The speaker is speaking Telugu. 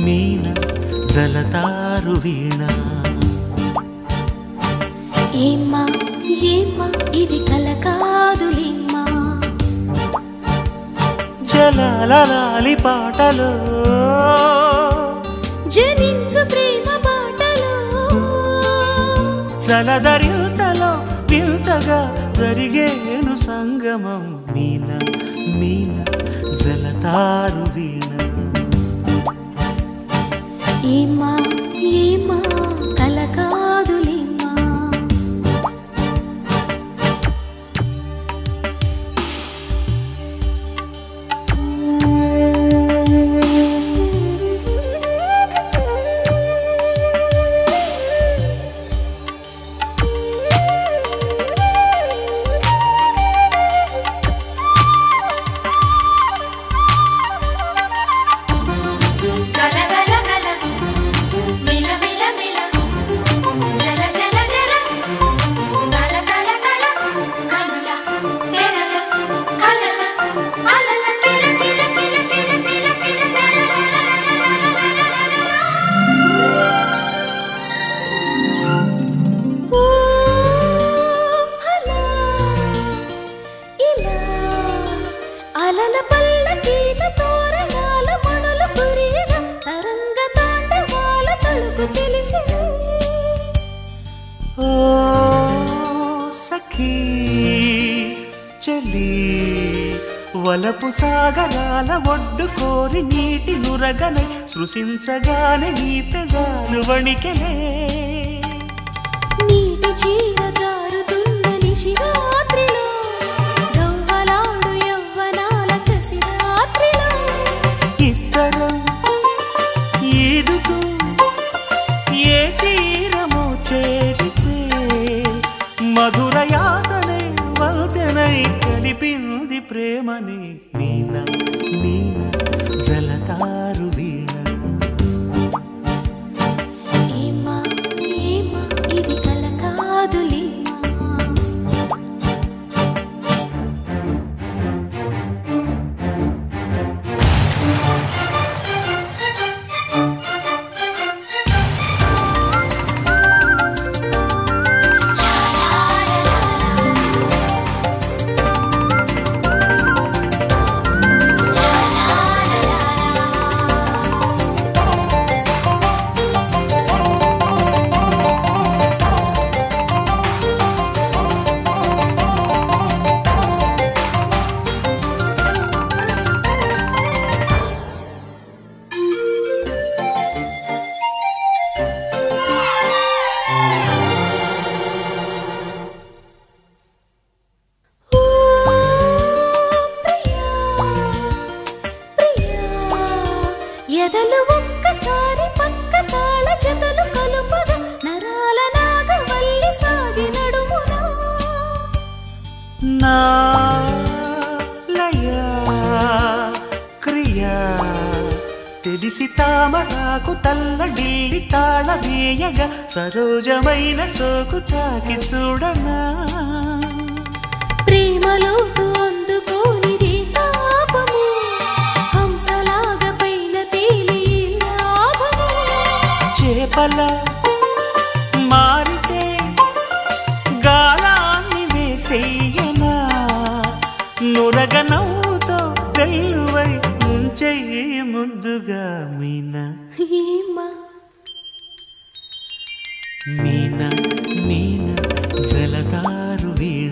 మీన జలతారు వీణ ఏమ్మా ఏమ్మా ఇది కల కాదులేమ్మా జలాలి పాటలో జనించు ప్రేమ బాటలో జలధరింతలో వింతగా జరిగేను సంగమం మీన మీన జలతారు వీణ ఏమ్మా ఏమ్మా కల కాదులేమ్మా గల గల గల మిల మిల మిల జల జల జల గల గల గల కనుల తెరల కలల అలల కిల కిల కిల కిల కిల కిల ఓ అలా ఇలా అలల పల్లకీల తోరణాల మణుల పురియ తరంగ తాండవాల తలుపు తెలిసి ఓ సఖీ చెలి వలపు సాగరాల ఒడ్డు కోరి నీటి నురగనై సృశించగానే నీ పెదాలు వణికెలే నీటి చీర జారుతున్న నిశిరాత్రిలో గవ్వలాడు యవ్వనాల కసి రాత్రిలో ఇద్దరం ఈదుతూ ఏ తీరము చేరితే మధుర యాతనే వల్తెనై కలిపింది ప్రేమని మీన మీన జలతారు వీణ ఏమ్మా ఏమ్మా ఇది కల కాదులేమ్మా ఓ ప్రియా ప్రియా ఎదలు ఒక్కసారి పక్క తాళ జతలు కలుపగా నరాల నాగవల్లి సాగి నడుమునా నా లయ క్రియా తెలిసి తామరాకు తల్లడిల్లి తాళ వేయగా సరోజమైన సోకు తాకి చూడనా ప్రేమలోతు అందుకోనిది తాపము హంసలాగ పైన తేలి లాభము చేపల మారితే గాలాన్ని వేసేయనా నురగ నవ్వుతో గల్లువై ముంచెయ్యి ముద్దుగా మీనా ఏమ్మా మీన మీన జలతారు వీణ